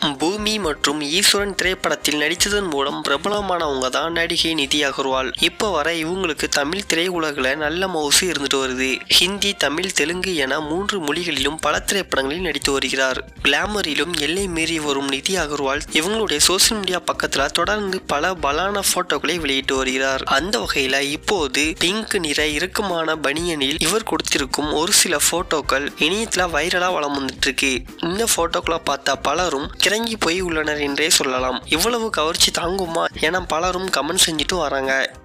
பூமி மற்றும் ஈஸ்வரன் திரைப்படத்தில் நடித்ததன் மூலம் பிரபலமானவங்க தான் நடிகை நிதி அகர்வால் இப்போ வர இவங்களுக்கு தமிழ் திரையுலகில் நல்ல மவுசு இருந்துட்டு வருது ஹிந்தி தமிழ் தெலுங்கு என மூன்று மொழிகளிலும் பல திரைப்படங்களில் நடித்து வருகிறார் கிளாமரிலும் எல்லை மீறி வரும் நிதி அகர்வால் இவங்களுடைய சோசியல் மீடியா பக்கத்துல தொடர்ந்து பல பலான போட்டோக்களை வெளியிட்டு வருகிறார் அந்த வகையில இப்போது பிங்க் நிற இறுக்கமான பனியனில் இவர் கொடுத்திருக்கும் ஒரு சில போட்டோக்கள் இணையத்துல வைரலா வளம் வந்துட்டு இருக்கு இந்த போட்டோக்களை பார்த்த பலரும் கிறங்கி போய் உள்ளனர் என்றே சொல்லலாம் இவ்வளவு கவர்ச்சி தாங்குமா என பலரும் கமெண்ட் செஞ்சுட்டு வராங்க